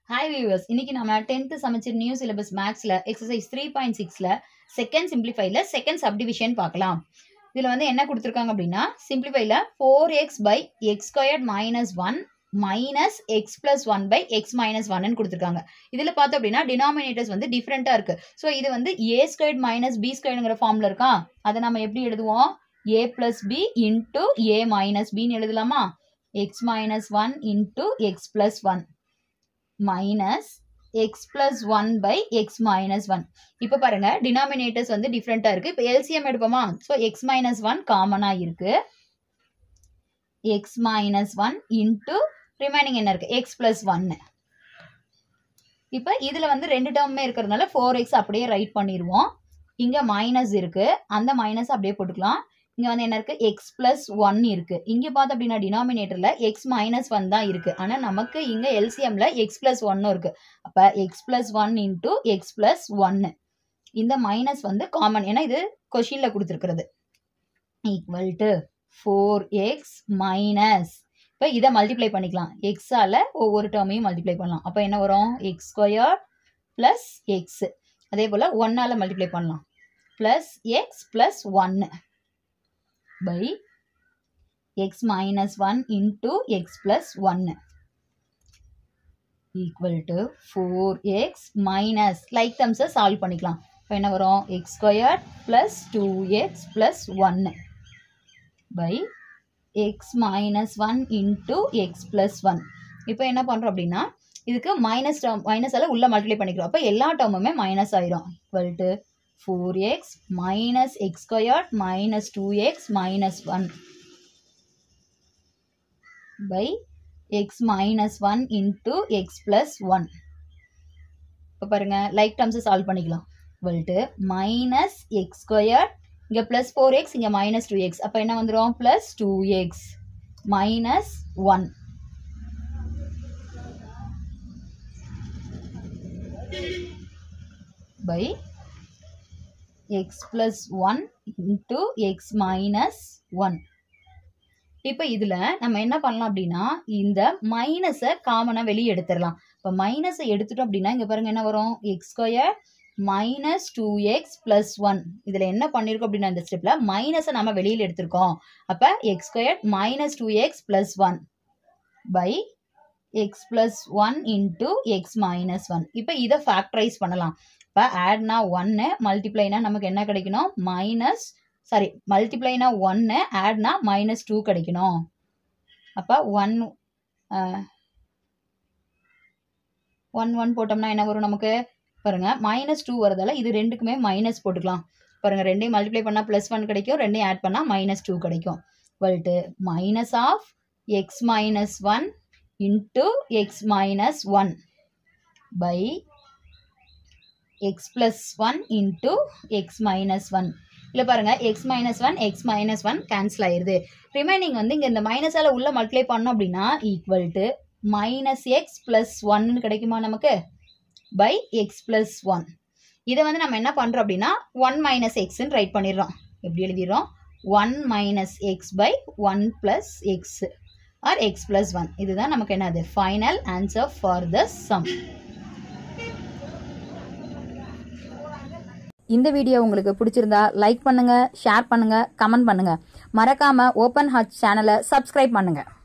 hi viewers இன்னைக்கு நம்ம tenth Samacheer new syllabus மேக்ஸ்ல எக்ஸசைஸ் த்ரீ பாயிண்ட் சிக்ஸ்ல செகண்ட் சிம்பிளிஃபைல செகண்ட் சப்டிவிஷன் பார்க்கலாம் இதுல வந்து என்ன கொடுத்துருக்காங்க அப்படின்னா சிம்பிளிஃபைல four x by x squared minus one minus x plus one by x minus ஒன்னு கொடுத்துருக்காங்க இதுல பார்த்தோம் அப்படின்னா டினாமினேட்டர்ஸ் வந்து டிஃப்ரெண்டா இருக்கு ஸோ இது வந்து ஏ ஸ்கொயர்ட் மைனஸ் பி ஸ்கொயர்டுங்கிற ஃபார்ம்ல இருக்கா அதை நம்ம எப்படி எழுதுவோம் A plus B into A minus பின்னு எழுதலாமா x minus one into x plus one minus x plus one by x minus one இப்போ பாருங்க டினாமினேட்டர்ஸ் வந்து டிஃப்ரெண்ட்டாக இருக்கு இப்போ எல்சிஎம் எடுப்போமா ஸோ எக்ஸ் மைனஸ் ஒன் காமனாக இருக்கு x minus one into remaining என்ன இருக்கு எக்ஸ் பிளஸ் ஒன்னு இப்போ இதில் வந்து ரெண்டு டேர்மே இருக்கிறதுனால ஃபோர் எக்ஸ் அப்படியே ரைட் பண்ணிடுவோம் இங்கே மைனஸ் இருக்கு அந்த மைனஸ் அப்படியே போட்டுக்கலாம் இங்கே வந்து என்ன இருக்கு எக்ஸ் பிளஸ் ஒன் இருக்கு இங்கே பார்த்தோம் அப்படின்னா டினாமினேட்டர்ல எக்ஸ் மைனஸ் ஒன் தான் இருக்கு ஆனால் நமக்கு இங்கே எல்சிஎம்ல எக்ஸ் பிளஸ் ஒன்னும் இருக்கு அப்போ x plus one into x plus ஒன்னு இந்த மைனஸ் வந்து காமன் ஏன்னா இது கொஷின்ல கொடுத்துருக்கிறது equal to four x minus இப்போ இதை மல்டிப்ளை பண்ணிக்கலாம் எக்ஸால ஒவ்வொரு டேர்மையும் மல்டிப்ளை பண்ணலாம் அப்போ என்ன வரும் எக்ஸ் ஸ்கொயர் ப்ளஸ் எக்ஸ் அதே போல் ஒன்னால் மல்டிப்ளை பண்ணலாம் ப்ளஸ் எக்ஸ் ப்ளஸ் ஒன்று by x minus 1 into x plus 1 equal to 4x minus like terms solve பண்ணிக்கலாம் இப்போ என்ன வரும் x squared plus 2x plus 1 by x minus 1 into x plus 1 இப்போ என்ன பண்ணுறோம் அப்படின்னா இதுக்கு மைனஸ் டேர்ம் மைனஸ் எல்லாம் உள்ள மல்டிப்ளை பண்ணிக்கிறோம் அப்போ எல்லா டேர்முமே மைனஸ் ஆயிரும் equal to 4x minus x squared minus 2x minus 1 by x minus 1 into x plus 1 இப்போ பாருங்க லைக் டேர்ம்ஸ் சால்வ் பண்ணிக்கலாம் ஈக்குவல் மைனஸ் எக்ஸ் ஸ்கொயர் இங்கே ப்ளஸ் ஃபோர் எக்ஸ் இங்கே மைனஸ் டூ எக்ஸ் அப்போ என்ன வந்துடும் plus two x minus one by x plus one into x minus one இப்போ இதில் நம்ம என்ன பண்ணலாம் அப்படின்னா இந்த மைனஸை காமனாக வெளியே எடுத்துடலாம் இப்போ மைனஸை எடுத்துட்டோம் அப்படின்னா இங்கே பாருங்கள் என்ன வரும் x square minus two x plus one இதில் என்ன பண்ணியிருக்கோம் அப்படின்னா இந்த ஸ்டெப்பில் மைனஸை நம்ம வெளியில் எடுத்திருக்கோம் அப்போ x square minus two x plus one by x plus one into x minus one இப்போ இதை ஃபேக்டரைஸ் பண்ணலாம் இப்போ ஆட்னா ஒன்று மல்டிப்ளைனா நமக்கு என்ன கிடைக்கணும் மைனஸ் சாரி மல்டிப்ளைனா ஒன்று ஆட்னா மைனஸ் டூ கிடைக்கணும் அப்போ ஒன் ஒன் ஒன் போட்டோம்னா என்ன வரும் நமக்கு பாருங்க மைனஸ் டூ வரதால இது ரெண்டுக்குமே மைனஸ் போட்டுக்கலாம் பாருங்க ரெண்டையும் மல்டிப்ளை பண்ணால் ப்ளஸ் ஒன் கிடைக்கும் ரெண்டையும் ஆட் பண்ணால் மைனஸ் டூ கிடைக்கும் வல்ட்டு minus of x minus one into x minus one by x plus one into x minus one இல்லை பாருங்கள் x minus one x minus one cancel ஆயிடுது ரிமைனிங் வந்து இங்கே இந்த மைனஸால் உள்ள மல்டிப்ளை பண்ணோம் அப்படின்னா equal to minus x plus ஒன்னு கிடைக்குமா நமக்கு பை எக்ஸ் ப்ளஸ் ஒன் இதை வந்து நம்ம என்ன பண்ணுறோம் அப்படின்னா ஒன் மைனஸ் எக்ஸ்ன்னு ரைட் பண்ணிடுறோம் எப்படி எழுதிடுறோம் one minus x by one plus x or x plus one இதுதான் நமக்கு என்னது final answer for the sum இந்த வீடியோ உங்களுக்கு பிடிச்சிருந்தா லைக் பண்ணுங்க ஷேர் பண்ணுங்க கமெண்ட் பண்ணுங்க மறக்காம ஓப்பன் ஹார்ட் சேனலை சப்ஸ்கிரைப் பண்ணுங்க